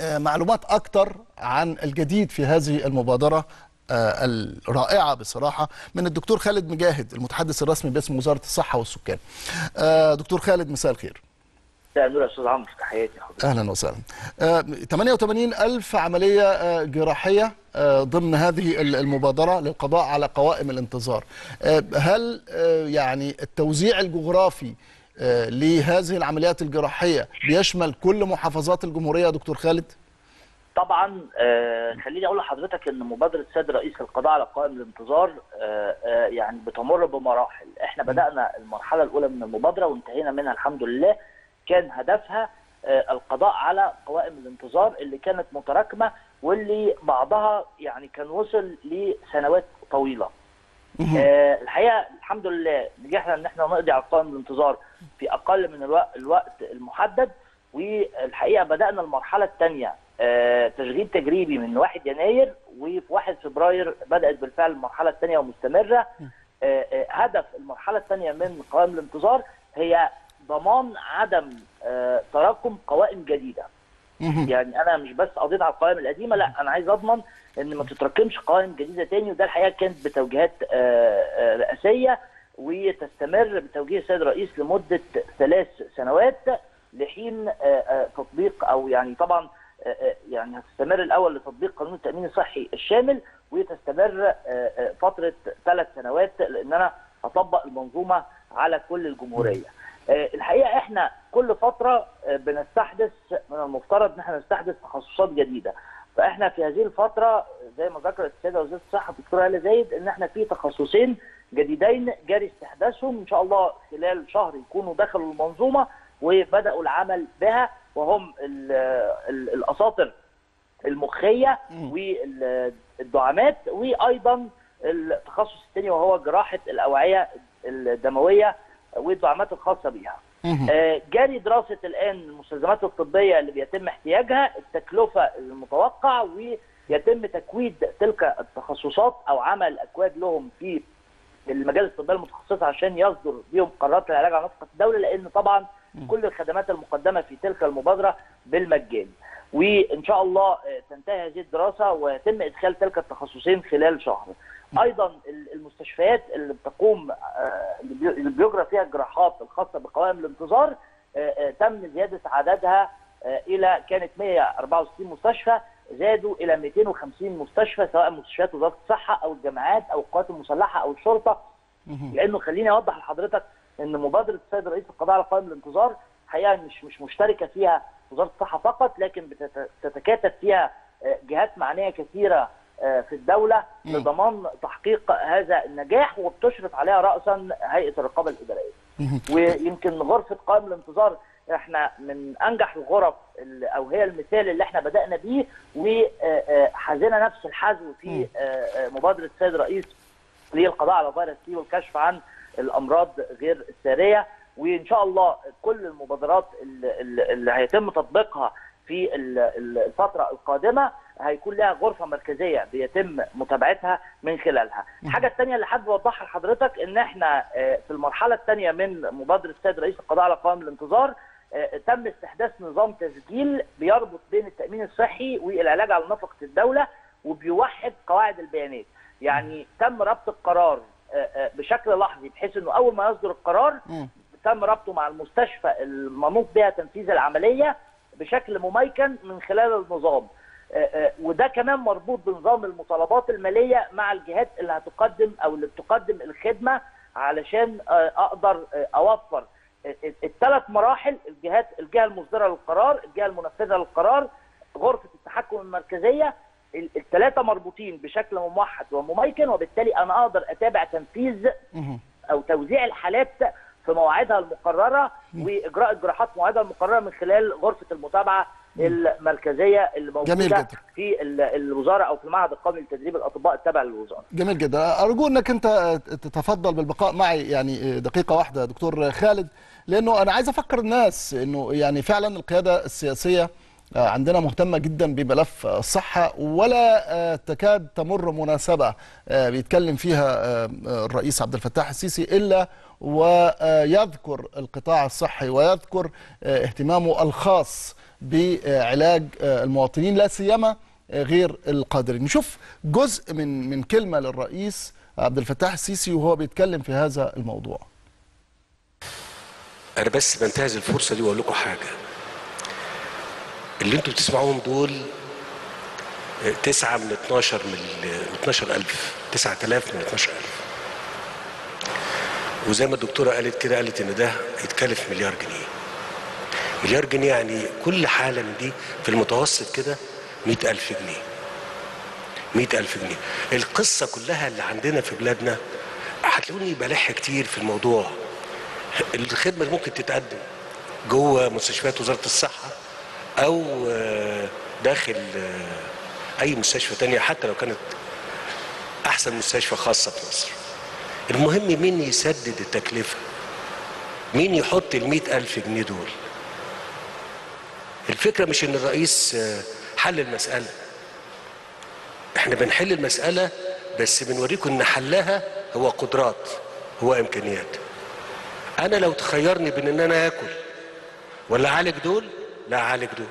معلومات اكتر عن الجديد في هذه المبادره الرائعه بصراحه من الدكتور خالد مجاهد المتحدث الرسمي باسم وزاره الصحه والسكان. دكتور خالد مساء الخير. مساء النور يا استاذ عمرو تحياتي حضرتك. اهلا وسهلا. 88 الف عمليه جراحيه ضمن هذه المبادره للقضاء على قوائم الانتظار. هل يعني التوزيع الجغرافي لهذه العمليات الجراحيه بيشمل كل محافظات الجمهوريه يا دكتور خالد؟ طبعا آه خليني اقول لحضرتك ان مبادره سيد رئيس القضاء على قوائم الانتظار آه آه يعني بتمر بمراحل احنا بدانا المرحله الاولى من المبادره وانتهينا منها الحمد لله كان هدفها آه القضاء على قوائم الانتظار اللي كانت متراكمه واللي بعضها يعني كان وصل لسنوات طويله آه الحقيقه الحمد لله نجحنا ان احنا نقضي على قوائم الانتظار في اقل من الوقت, الوقت المحدد والحقيقه بدانا المرحله الثانيه آه تشغيل تجريبي من 1 يناير وفي 1 فبراير بدات بالفعل المرحله الثانيه ومستمره آه آه هدف المرحله الثانيه من قوائم الانتظار هي ضمان عدم تراكم قوائم جديده يعني انا مش بس قضيت على القوائم القديمه لا انا عايز اضمن ان ما تتراكمش قوائم جديده تاني وده الحقيقه كانت بتوجيهات رئاسيه وتستمر بتوجيه السيد الرئيس لمده ثلاث سنوات لحين تطبيق او يعني طبعا يعني هتستمر الاول لتطبيق قانون التامين الصحي الشامل وتستمر فتره ثلاث سنوات لان انا هطبق المنظومه على كل الجمهوريه. الحقيقه احنا كل فتره بنستحدث من المفترض ان احنا نستحدث تخصصات جديده. فاحنا في هذه الفتره زي ما ذكرت السيده وزيره الصحه الدكتوره هاله زايد ان ااحنا في تخصصين جديدين جاري استحداثهم ان شاء الله خلال شهر يكونوا دخلوا المنظومه وبداوا العمل بها وهم ال ال الاساطر المخيه والدعامات وايضا التخصص الثاني وهو جراحه الاوعيه الدمويه والدعامات الخاصه بها. جاري دراسه الان المستلزمات الطبيه اللي بيتم احتياجها التكلفه المتوقع ويتم تكويد تلك التخصصات او عمل اكواد لهم في المجال الطبيه المتخصصه عشان يصدر بيهم قرارات العلاج على نفقه الدوله لان طبعا كل الخدمات المقدمه في تلك المبادره بالمجان وان شاء الله تنتهي هذه الدراسه ويتم ادخال تلك التخصصين خلال شهر ايضا المستشفيات اللي بتقوم اللي بيجرى فيها الجراحات الخاصه بقوائم الانتظار تم زياده عددها الى كانت 164 مستشفى زادوا الى 250 مستشفى سواء مستشفيات وزاره الصحه او الجامعات او القوات المسلحه او الشرطه لانه خليني اوضح لحضرتك ان مبادره السيد رئيس القضاء على قوائم الانتظار حقيقه مش مش مشتركه فيها وزاره الصحه فقط لكن بتتكاتف فيها جهات معنيه كثيره في الدوله لضمان تحقيق هذا النجاح وبتشرف عليها راسا هيئه الرقابه الاداريه. ويمكن غرفه قائم الانتظار احنا من انجح الغرف او هي المثال اللي احنا بدانا بيه وحازنا نفس الحزو في مبادره السيد الرئيس للقضاء على فيروس سي والكشف عن الامراض غير الساريه وان شاء الله كل المبادرات اللي, اللي هيتم تطبيقها في الفتره القادمه هيكون لها غرفه مركزيه بيتم متابعتها من خلالها. الحاجه الثانيه اللي حابب اوضحها لحضرتك ان احنا في المرحله الثانيه من مبادره السيد رئيس القضاء على قوائم الانتظار تم استحداث نظام تسجيل بيربط بين التامين الصحي والعلاج على نفقه الدوله وبيوحد قواعد البيانات. يعني تم ربط القرار بشكل لحظي بحيث انه اول ما يصدر القرار تم ربطه مع المستشفى المنوط بها تنفيذ العمليه بشكل مميكن من خلال النظام وده كمان مربوط بنظام المطالبات الماليه مع الجهات اللي هتقدم او اللي بتقدم الخدمه علشان اقدر اوفر الثلاث مراحل الجهات الجهه المصدره للقرار الجهه المنفذه للقرار غرفه التحكم المركزيه الثلاثه مربوطين بشكل موحد ومميكن وبالتالي انا اقدر اتابع تنفيذ او توزيع الحالات في مواعيدها المقرره واجراء الجراحات في مواعيدها المقرره من خلال غرفه المتابعه المركزيه اللي موجوده في الوزاره او في المعهد القومي لتدريب الاطباء التابع للوزاره. جميل جدا، ارجو انك انت تتفضل بالبقاء معي يعني دقيقه واحده دكتور خالد لانه انا عايز افكر الناس انه يعني فعلا القياده السياسيه عندنا مهتمة جدا بملف الصحة ولا تكاد تمر مناسبة بيتكلم فيها الرئيس عبد الفتاح السيسي إلا ويذكر القطاع الصحي ويذكر اهتمامه الخاص بعلاج المواطنين لا سيما غير القادرين نشوف جزء من من كلمه للرئيس عبد الفتاح السيسي وهو بيتكلم في هذا الموضوع انا بس بنتهز الفرصه دي واقول لكم حاجه اللي انتوا بتسمعوهم دول تسعة من 12 من 12000 9000 من 12000 وزي ما الدكتورة قالت كده قالت ان ده هيتكلف مليار جنيه مليار جنيه يعني كل حالة من دي في المتوسط كده 100000 جنيه 100000 جنيه القصة كلها اللي عندنا في بلادنا هتلاقوني بلح كتير في الموضوع الخدمة اللي ممكن تتقدم جوه مستشفيات وزارة الصحة أو داخل أي مستشفى تانية حتى لو كانت أحسن مستشفى خاصة في مصر المهم مين يسدد التكلفة مين يحط المئة ألف جنيه دول الفكرة مش إن الرئيس حل المسألة احنا بنحل المسألة بس بنوريكم إن حلها هو قدرات هو إمكانيات أنا لو تخيرني بين إن أنا آكل ولا أعالج دول لا أعالج دول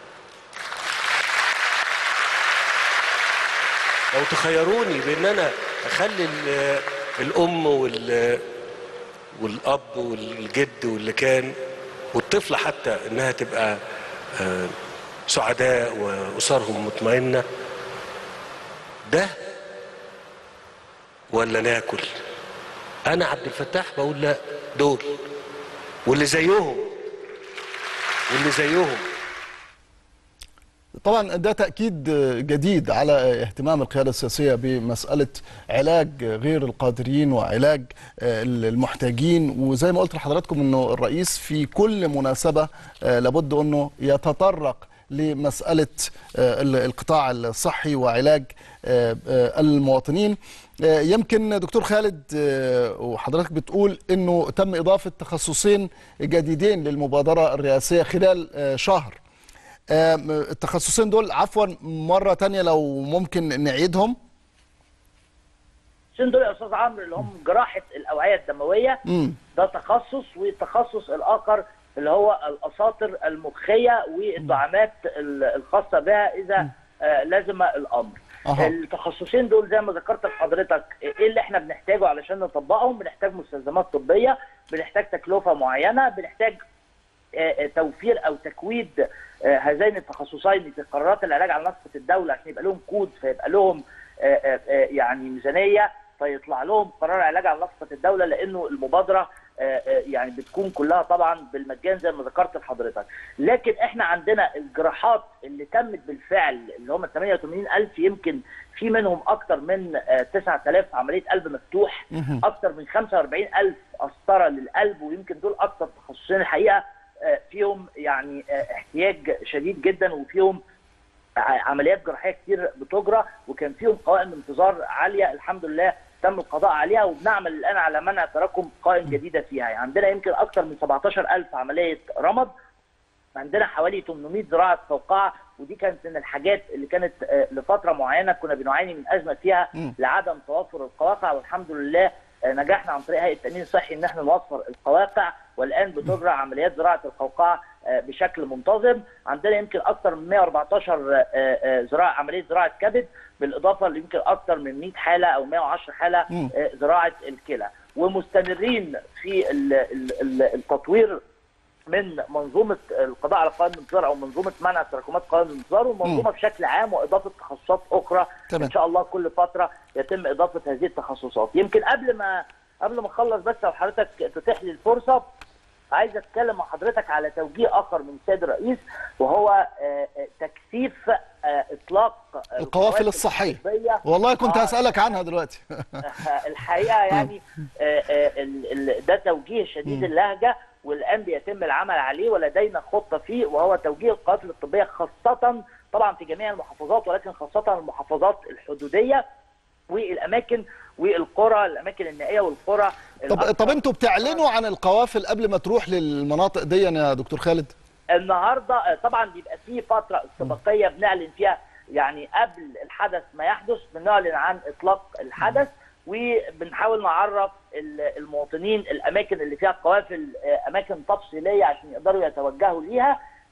لو تخيروني بان انا اخلي الام وال والاب والجد واللي كان والطفله حتى انها تبقى سعداء واسرهم مطمئنه ده ولا ناكل انا عبد الفتاح بقول لا دول واللي زيهم واللي زيهم طبعا ده تأكيد جديد على اهتمام القيادة السياسية بمسألة علاج غير القادرين وعلاج المحتاجين وزي ما قلت لحضراتكم انه الرئيس في كل مناسبة لابد انه يتطرق لمسألة القطاع الصحي وعلاج المواطنين يمكن دكتور خالد وحضرتك بتقول انه تم اضافة تخصصين جديدين للمبادرة الرئاسية خلال شهر التخصصين دول عفوا مرة تانية لو ممكن نعيدهم التخصصين دول يا استاذ عمرو اللي هم جراحة الأوعية الدموية مم. ده تخصص والتخصص الآخر اللي هو الأساطر المخية والدعامات الخاصة بها إذا آه لازم الأمر أها. التخصصين دول زي ما ذكرت لحضرتك ايه اللي احنا بنحتاجه علشان نطبقهم بنحتاج مستلزمات طبيه بنحتاج تكلفه معينه بنحتاج آه، توفير او تكويد آه، هذين التخصصين في قرارات العلاج على نفقه الدوله عشان يبقى لهم كود فيبقى لهم آه، آه، آه، يعني ميزانيه فيطلع لهم قرار علاج على نفقه الدوله لانه المبادره آه، آه، يعني بتكون كلها طبعا بالمجان زي ما ذكرت لحضرتك لكن احنا عندنا الجراحات اللي تمت بالفعل اللي هم 88000 يمكن في منهم اكثر من آه، 9000 عمليه قلب مفتوح مهم. اكثر من 45000 قسطره للقلب ويمكن دول اكثر تخصصين الحقيقه آه، فيهم يعني آه، احتياج شديد جدا وفيهم ع- عمليات جراحيه كتير بتجرى وكان فيهم قوائم انتظار عاليه الحمد لله تم القضاء عليها وبنعمل الان على منع تراكم قائم جديده فيها يعني عندنا يمكن اكثر من 17000 عمليه رمد عندنا حوالي 800 زراعه فوقعه ودي كانت من الحاجات اللي كانت آه، لفتره معينه كنا بنعاني من ازمه فيها مم. لعدم توفر القواقع والحمد لله آه، نجحنا عن طريق هيئه التامين الصحي ان احنا نوفر القواقع والان بتجرى عمليات زراعه القوقعه آه، بشكل منتظم عندنا يمكن اكثر من 114 آه، آه، زراعه عمليه زراعه كبد بالاضافه ليمكن اكثر من 100 حاله او 110 حاله مم. آه، زراعه الكلى ومستمرين في ال- ال- ال- التطوير من منظومه القضاء على قوائم الانتظار او منظومه منع تراكمات قوائم الانتظار والمنظومه بشكل عام واضافه تخصصات اخرى تمام. ان شاء الله كل فتره يتم اضافه هذه التخصصات يمكن قبل ما قبل ما اخلص بس لو حضرتك تتيح لي الفرصه عايز اتكلم مع حضرتك على توجيه اخر من السيد الرئيس وهو آه، آه، تكثيف آه، اطلاق آه، القوافل الصحية. الطبية. والله كنت آه، هسألك عنها دلوقتي الحقيقه يعني آه، آه، ال- ال- ده توجيه شديد اللهجه والان بيتم العمل عليه ولدينا خطه فيه وهو توجيه القوافل الطبيه خاصه طبعا في جميع المحافظات ولكن خاصه المحافظات الحدوديه والاماكن والقرى الاماكن النائيه والقرى طب الأكثر طب انتوا بتعلنوا عن القوافل قبل ما تروح للمناطق دي يا دكتور خالد النهارده آه، طبعا بيبقى في فتره استباقيه بنعلن فيها يعني قبل الحدث ما يحدث بنعلن عن اطلاق الحدث وبنحاول نعرف ال- المواطنين الاماكن اللي فيها قوافل آه، اماكن تفصيليه عشان يقدروا يتوجهوا ليها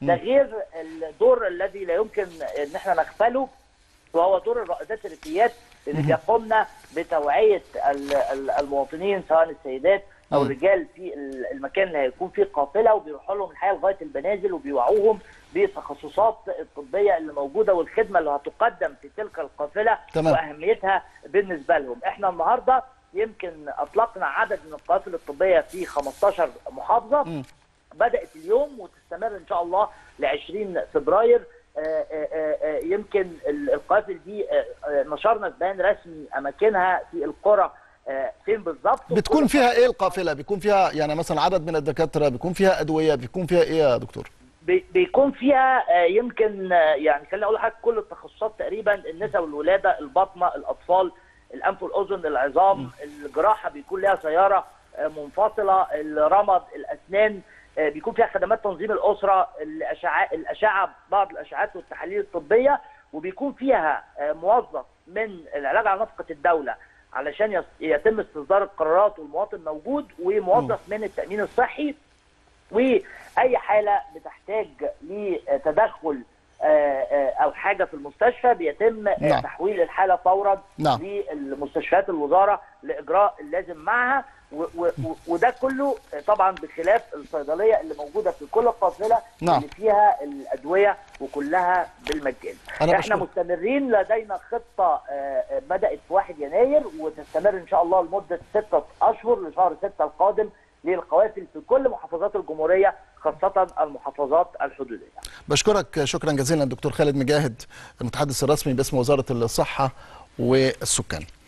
ده غير الدور الذي لا يمكن ان احنا نغفله وهو دور الرائدات الريفيات اللي بيقومن بتوعيه ال- ال- المواطنين سواء السيدات او مم. الرجال في ال- المكان اللي هيكون فيه قافله وبيروحوا لهم الحقيقه لغايه البنازل وبيوعوهم بالتخصصات الطبيه اللي موجوده والخدمه اللي هتقدم في تلك القافله تمام. واهميتها بالنسبه لهم احنا النهارده يمكن اطلقنا عدد من القوافل الطبيه في 15 محافظه مم. بدات اليوم وتستمر ان شاء الله ل 20 فبراير آه، آه، آه، يمكن ال- القوافل دي آه، آه، نشرنا في بيان رسمي اماكنها في القرى آه، فين بالظبط بتكون فيها ايه القافله بيكون فيها يعني مثلا عدد من الدكاتره بيكون فيها ادويه بيكون فيها ايه يا دكتور بي- بيكون فيها آه، يمكن آه، يعني خليني اقول لحضرتك كل التخصصات تقريبا النساء والولاده البطنه الاطفال الانف والاذن العظام الجراحه بيكون لها سياره آه، منفصله الرمد الاسنان آه، بيكون فيها خدمات تنظيم الاسره الاشعه الاشعه بعض الاشعات والتحاليل الطبيه وبيكون فيها آه، موظف من العلاج على نفقه الدوله علشان يس- يتم استصدار القرارات والمواطن موجود وموظف من التامين الصحي واي حاله بتحتاج لتدخل آه، آه، او حاجه في المستشفى بيتم آه، نعم. تحويل الحاله فورا نعم. للمستشفيات الوزاره لاجراء اللازم معها و- و- و- وده كله آه، طبعا بخلاف الصيدليه اللي موجوده في كل القافله نعم. اللي فيها الادويه وكلها بالمجان أنا احنا بشكر- مستمرين لدينا خطه آه، آه، بدات في 1 يناير وتستمر ان شاء الله لمده ستة اشهر لشهر 6 القادم للقوافل في كل محافظات الجمهوريه خاصه المحافظات الحدوديه بشكرك شكرا جزيلا الدكتور خالد مجاهد المتحدث الرسمي باسم وزاره الصحه والسكان